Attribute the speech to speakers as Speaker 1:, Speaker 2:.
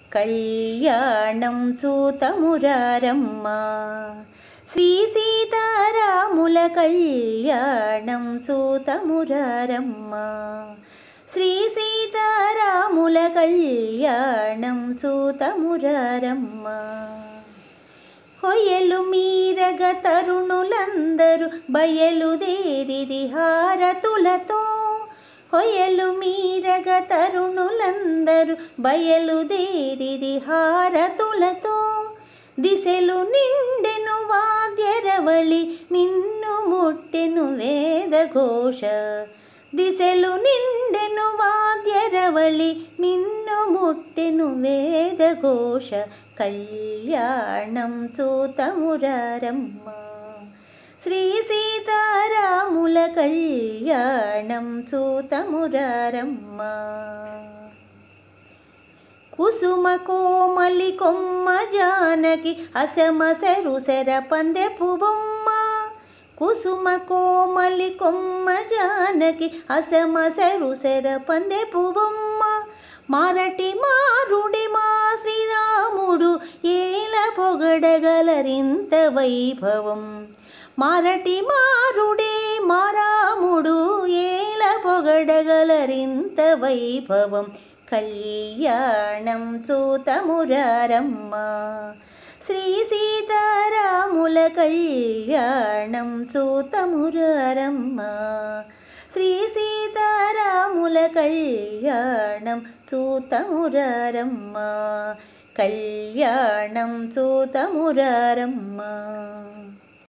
Speaker 1: కళ్యాణం సూతమురారమ్మ శ్రీ సీతారాముల కళ్యాణం సూతమురారమ్మ శ్రీ సీతారాముల కళ్యాణం సూతమురారమ్మ హొయలు మీరగ తరుణులందరూ బయలుదేరిరి హారతులతో హొయలు మీరగ తరుణులందరూ బయలుదేరిరి హారతులతో దిశలు నిండెను వాద్యరవళి నిన్ను ముట్టెను వేదఘోష దిశలు నిండెను వాద్యరవళి నిన్ను ముట్టెను వేదఘోష కళ్యాణం సూతమురారమ్మ శ్రీ సీతారాముల కళ్యాణం సూతమురారమ్మ కుసుమ కోమలి కొమ్మ జానకి అసమసరు సెర పందెపు బొమ్మ కుసుమ కోమలి కొమ్మ జానకి అసమసరు సెర పందెపు బొమ్మ మారటి మారుడి మా శ్రీరాముడు ఏల పొగడగలరింత వైభవం మారటి మారుడే మారాముడు ఏల పొగడగలరింత వైభవం కళ్యాణం సూతమురారమ్మ శ్రీ సీతారాముల కళ్యాణం సూతమురారమ్మ శ్రీ సీతారాముల కళ్యాణం సూతమురారమ్మ కళ్యాణం సూతమురారమ్మ